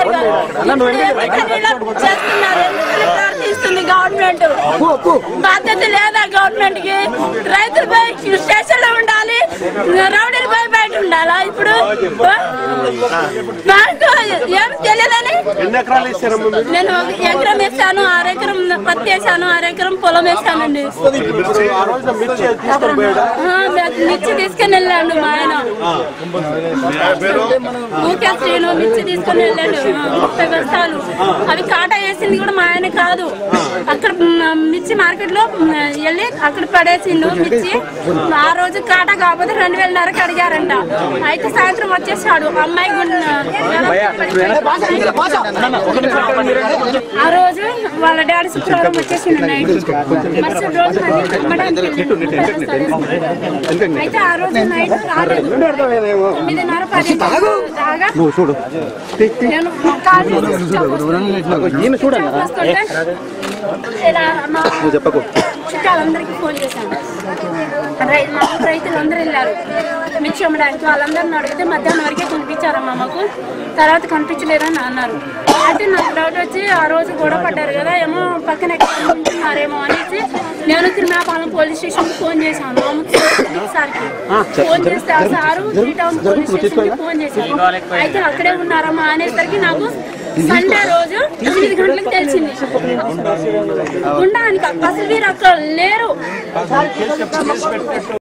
ఎందుకని ఇలా చేస్తున్నారు ఎందుకని ప్రవర్తిస్తుంది గవర్నమెంట్ బాధ్యత లేదా గవర్నమెంట్ కి రైతులు పోయి స్టేషన్ లో ఉండాలి రౌడీలు పోయి బయట ఉండాలా ఇప్పుడు నాకు ఏం తెలియదని ఎన్ని ఎకరాలు ఇచ్చారమ్మా మీరు నేను ఒక ఎకరం వేసాను ఆరు ఎకరం పత్తి వేసాను ఆరు ఎకరం పొలం వేసానండి ఇప్పుడు ఆ రోజున మిర్చి తీసుకొని పోయాడా ఆ, మిర్చి తీసుకుని వెళ్ళాడు మా ఆయన ఊకే శ్రీను మిర్చి తీసుకుని వెళ్ళాడు ఆ, ముప్పై బస్తాలు అవి కాటా వేసింది కూడా మా ఆయన కాదు అక్కడ మ్, మిర్చి మార్కెట్ లో మ్, వెళ్ళి అక్కడ పడేసిండు మిర్చి ఆ రోజు కాటా కాకపోతే రెండు వేలన్నరకు అడిగారంట అయితే సాయంత్రం వచ్చేసాడు అమ్మాయి గుండె ఆ రోజు వాళ్ళ డాడీ శుక్రవారం వచ్చేసిండు నైట్ మరుసటి రోజు మళ్ళీ అమ్మడానికి వెళ్ళిండు. అయితే ఆ రోజు నైట్ రాలేదు తొమ్మిదిన్నర పది దాకా నేను కాల్ చేసి వస్తుంటే ఇలా మా చుట్టాలందరికీ ఫోన్ చేశాను రై- మా ఊరు రైతులు అందరూ వెళ్ళారు మిర్చి అమ్మడానికి వాళ్ళందరిని అడిగితే మధ్యాహ్నం వరకే కనిపించారమ్మా మాకు తర్వాత కనిపించలేదని అన్నారు అయితే నాకు డౌట్ వచ్చి ఆ రోజు గొడవ పడ్డారు కదా ఏమో పక్కన ఎక్కడ ఉంటున్నారేమో అనేసి నేను తిరుమలపాలెం పోలీస్ స్టేషన్ ఫోన్ చేశాను మామూలు సార్కి ఫోన్ చేస్తే ఆ sir three town police station కి ఫోన్ చేశాను అయితే అక్కడే ఉన్నారమ్మా అనేసరికి నాకు సండే రోజు ఎనిమిది గంటలకు తెలిసింది ఉండడానికి అసలు వీరు అక్కడ లేరు